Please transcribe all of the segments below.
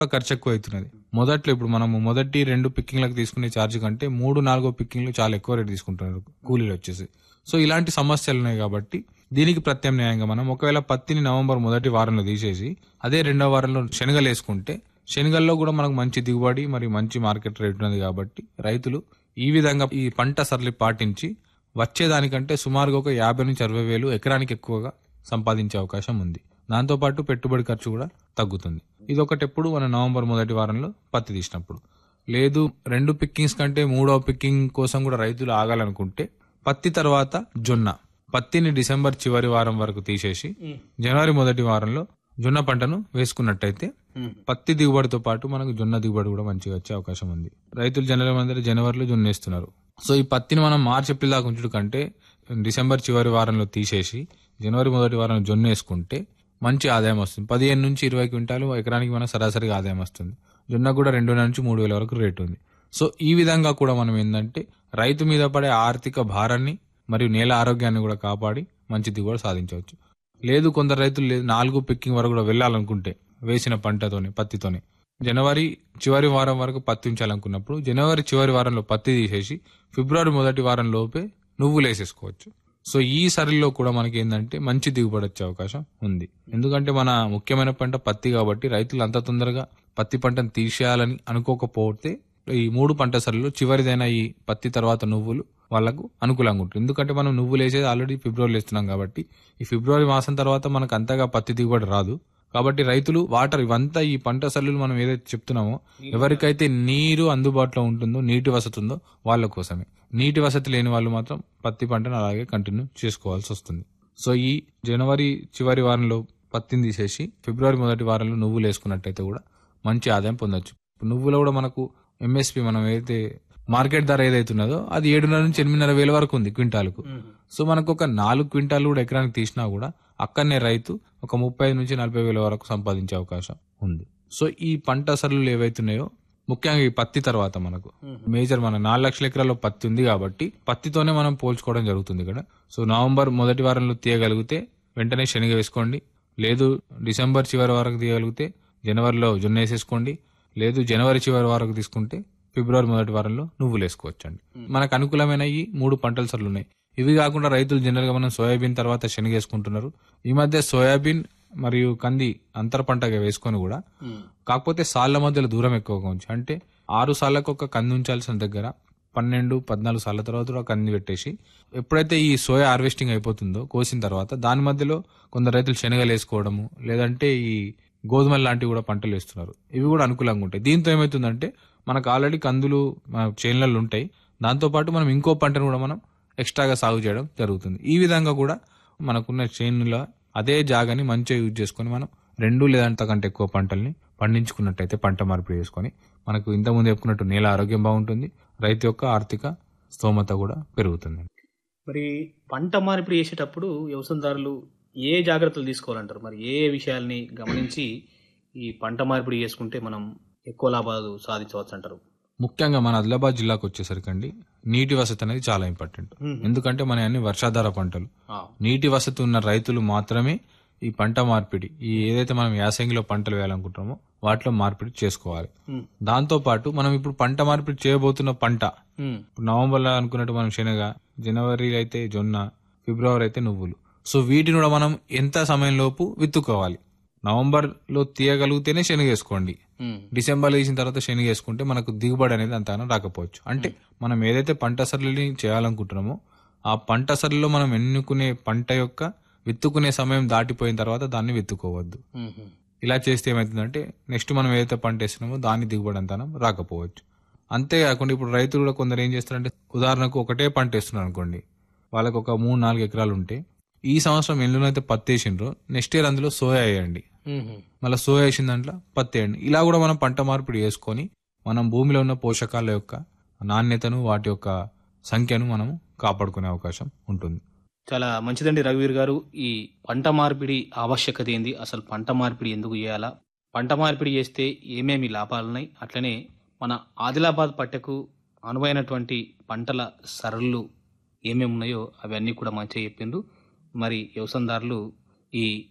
ఖర్చు ఎక్కువ అవుతున్నది మొదట్లో ఇప్పుడు మనము మొదటి రెండు పిక్కింగ్లకు తీసుకునే ఛార్జ్ కంటే మూడు నాలుగో పిక్కింగ్లు చాలా ఎక్కువ రేట్ తీసుకుంటున్నారు కూలీలు వచ్చేసి సో ఇలాంటి సమస్యలు ఉన్నాయి కాబట్టి దీనికి ప్రత్యామ్నాయంగా మనం ఒకవేళ పత్తిని నవంబర్ మొదటి వారంలో తీసేసి అదే రెండో వారంలో శనగలు వేసుకుంటే శనగల్లో కూడా మనకు మంచి దిగుబడి మరియు మంచి మార్కెట్ రేట్ ఉన్నది కాబట్టి రైతులు ఈ విధంగా ఈ పంట సరళి పాటించి వచ్చేదానికంటే సుమారుగా ఒక యాభై నుంచి అరవై వేలు ఎకరానికి ఎక్కువగా సంపాదించే అవకాశం ఉంది దాంతోపాటు పెట్టుబడి ఖర్చు కూడా తగ్గుతుంది ఇది ఒకటెప్పుడు మన నవంబర్ మొదటి వారంలో పత్తి తీసినప్పుడు లేదు రెండు పిక్కింగ్స్ కంటే మూడవ పిక్కింగ్ కోసం కూడా రైతులు ఆగాలనుకుంటే పత్తి తర్వాత జొన్న పత్తిని డిసెంబర్ చివరి వారం వరకు తీసేసి జనవరి మొదటి వారంలో జొన్న పంటను వేసుకున్నట్టయితే పత్తి దిగుబడితో పాటు మనకు జొన్న దిగుబడి కూడా మంచిగా వచ్చే అవకాశం ఉంది రైతులు జనరల్ అందరూ జనవరిలో జొన్న వేస్తున్నారు సో ఈ పత్తిని మనం మార్చి ఏప్రిల్ దాకా ఉంచుడు కంటే డిసెంబర్ చివరి వారంలో తీసేసి జనవరి మొదటి వారంలో జొన్న వేసుకుంటే మంచి ఆదాయం వస్తుంది పదిహేను నుంచి ఇరవై క్వింటాలు ఎకరానికి మన సరాసరిగా ఆదాయం వస్తుంది జొన్న కూడా రెండున్నర నుంచి మూడు వేల వరకు రేటు ఉంది సో ఈ విధంగా కూడా మనం ఏంటంటే రైతు మీద పడే ఆర్థిక భారాన్ని మరియు నేల ఆరోగ్యాన్ని కూడా కాపాడి మంచి దిగుబడి సాధించవచ్చు లేదు కొందరు రైతులు లేదు నాలుగు పిక్కింగ్ వరకు కూడా వెళ్ళాలనుకుంటే వేసిన పంటతోనే పత్తితోనే జనవరి చివరి వారం వరకు పత్తి ఉంచాలనుకున్నప్పుడు జనవరి చివరి వారంలో పత్తి తీసేసి ఫిబ్రవరి మొదటి వారం లోపే నువ్వులు వేసేసుకోవచ్చు సో ఈ సరిలో కూడా మనకి ఏంటంటే మంచి దిగుబడి వచ్చే అవకాశం ఉంది ఎందుకంటే మన ముఖ్యమైన పంట పత్తి కాబట్టి రైతులు అంత తొందరగా పత్తి పంటను తీసేయాలని అనుకోకపోతే ఈ మూడు పంట సరిలో చివరిదైన ఈ పత్తి తర్వాత నువ్వులు వాళ్ళకు అనుకూలంగా ఉంటుంది ఎందుకంటే మనం నువ్వులు వేసేది ఆల్రెడీ ఫిబ్రవరిలో వేస్తున్నాం కాబట్టి ఈ ఫిబ్రవరి మాసం తర్వాత మనకు అంతగా పత్తి దిగుబడి రాదు కాబట్టి రైతులు వాటర్ ఇవంతా ఈ పంట సల్లులు మనం ఏదైతే చెప్తున్నామో ఎవరికైతే నీరు అందుబాటులో ఉంటుందో నీటి వసతి ఉందో వాళ్ళ కోసమే నీటి వసతి లేని వాళ్ళు మాత్రం పత్తి పంటను అలాగే కంటిన్యూ చేసుకోవాల్సి వస్తుంది సో ఈ జనవరి చివరి వారంలో పత్తిని తీసేసి ఫిబ్రవరి మొదటి వారంలో నువ్వులు వేసుకున్నట్టయితే కూడా మంచి ఆదాయం పొందొచ్చు నువ్వులో కూడా మనకు ఎంఎస్పి మనం ఏదైతే మార్కెట్ ధర ఏదైతే ఉన్నదో అది ఏడున్నర నుంచి ఎనిమిదిన్నర వేల వరకు ఉంది క్వింటాల్కు సో మనకు ఒక నాలుగు క్వింటాలు కూడా ఎకరానికి తీసినా కూడా అక్కడనే రైతు ఒక ముప్పై నుంచి నలభై వేల వరకు సంపాదించే అవకాశం ఉంది సో ఈ పంట సరులు ఏవైతున్నాయో ముఖ్యంగా ఈ పత్తి తర్వాత మనకు మేజర్ మన నాలుగు లక్షల ఎకరాల్లో పత్తి ఉంది కాబట్టి పత్తితోనే మనం పోల్చుకోవడం జరుగుతుంది ఇక్కడ సో నవంబర్ మొదటి వారంలో తీయగలిగితే వెంటనే శనగ వేసుకోండి లేదు డిసెంబర్ చివరి వరకు తీయగలిగితే జనవరిలో జొన్న వేసేసుకోండి లేదు జనవరి చివరి వరకు తీసుకుంటే ఫిబ్రవరి మొదటి వారంలో నువ్వులు వేసుకోవచ్చండి మనకు అనుకూలమైన ఈ మూడు పంటల సరులు ఉన్నాయి ఇవి కాకుండా రైతులు జనరల్ గా మనం సోయాబీన్ తర్వాత శనగ వేసుకుంటున్నారు ఈ మధ్య సోయాబీన్ మరియు కంది అంతర పంటగా వేసుకొని కూడా కాకపోతే సాళ్ల మధ్యలో దూరం ఎక్కువగా ఉంచి అంటే ఆరు సార్లకు ఒక కంది ఉంచాల్సిన దగ్గర పన్నెండు పద్నాలుగు సార్ల తర్వాత కూడా కంది పెట్టేసి ఎప్పుడైతే ఈ సోయా హార్వెస్టింగ్ అయిపోతుందో కోసిన తర్వాత దాని మధ్యలో కొందరు రైతులు శనగలు వేసుకోవడము లేదంటే ఈ గోధుమలు లాంటివి కూడా పంటలు వేస్తున్నారు ఇవి కూడా అనుకూలంగా ఉంటాయి దీంతో ఏమవుతుందంటే మనకు ఆల్రెడీ కందులు మన చేనులలో ఉంటాయి దాంతోపాటు మనం ఇంకో పంటను కూడా మనం ఎక్స్ట్రాగా సాగు చేయడం జరుగుతుంది ఈ విధంగా కూడా మనకున్న చేనుల అదే జాగాని మంచిగా యూజ్ చేసుకొని మనం రెండు లేదా అంతకంటే ఎక్కువ పంటల్ని పండించుకున్నట్టయితే పంట మార్పిడి చేసుకొని మనకు ఇంతకుముందు చెప్పుకున్నట్టు నేల ఆరోగ్యం బాగుంటుంది రైతు యొక్క ఆర్థిక స్తోమత కూడా పెరుగుతుంది మరి పంట మార్పిడి చేసేటప్పుడు వ్యవసాయదారులు ఏ జాగ్రత్తలు తీసుకోవాలంటారు మరి ఏ ఏ విషయాల్ని గమనించి ఈ పంట మార్పిడి చేసుకుంటే మనం ఎక్కువ లాభాలు సాధించవచ్చు అంటారు ముఖ్యంగా మన ఆదిలాబాద్ జిల్లాకు వచ్చేసరికండి నీటి వసతి అనేది చాలా ఇంపార్టెంట్ ఎందుకంటే మన అన్ని వర్షాధార పంటలు నీటి వసతి ఉన్న రైతులు మాత్రమే ఈ పంట మార్పిడి ఈ ఏదైతే మనం యాసంగిలో పంటలు వేయాలనుకుంటామో వాటిలో మార్పిడి చేసుకోవాలి దాంతో పాటు మనం ఇప్పుడు పంట మార్పిడి చేయబోతున్న పంట ఇప్పుడు నవంబర్లో అనుకున్నట్టు మనం శనగ జనవరి అయితే జొన్న ఫిబ్రవరి అయితే నువ్వులు సో వీటిని కూడా మనం ఎంత సమయంలోపు విత్తుకోవాలి నవంబర్ లో తీయగలిగితేనే శనగ వేసుకోండి డిసెంబర్ వేసిన తర్వాత శనగ వేసుకుంటే మనకు దిగుబడి అనేది అంతగానో రాకపోవచ్చు అంటే మనం ఏదైతే పంట సరళిని చేయాలనుకుంటున్నామో ఆ పంట సరళిలో మనం ఎన్నుకునే పంట యొక్క విత్తుకునే సమయం దాటిపోయిన తర్వాత దాన్ని విత్తుకోవద్దు ఇలా చేస్తే ఏమవుతుందంటే నెక్స్ట్ మనం ఏదైతే పంట వేస్తున్నామో దాని దిగుబడి అంతనం రాకపోవచ్చు అంతేకాకుండా ఇప్పుడు రైతులు కూడా కొందరు ఏం చేస్తారంటే ఉదాహరణకు ఒకటే పంట వేస్తున్నారు అనుకోండి వాళ్ళకి ఒక మూడు నాలుగు ఎకరాలు ఉంటే ఈ సంవత్సరం ఎల్లునైతే పత్తి వేసిండ్రో నెక్స్ట్ ఇయర్ అందులో సోయా వేయండి మళ్ళీ సోయా వేసిన దాంట్లో పత్తి వేయండి ఇలా కూడా మనం పంట మార్పిడి చేసుకొని మనం భూమిలో ఉన్న పోషకాల యొక్క నాణ్యతను వాటి యొక్క సంఖ్యను మనం కాపాడుకునే అవకాశం ఉంటుంది చాలా మంచిదండి రఘువీర్ గారు ఈ పంట మార్పిడి ఆవశ్యకత ఏంది అసలు పంట మార్పిడి ఎందుకు చేయాలా పంట మార్పిడి చేస్తే ఏమేమి లాభాలున్నాయి అట్లనే మన ఆదిలాబాద్ పట్టెకు అనువైనటువంటి పంటల సరళులు ఏమేమి ఉన్నాయో అవన్నీ కూడా మంచిగా చెప్పిండ్రు మరి వ్యవసాయదారులు ఈ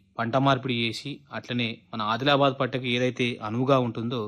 పంట మార్పిడి చేసి అట్లనే మన ఆదిలాబాద్ పట్టకు ఏదైతే అనువుగా ఉంటుందో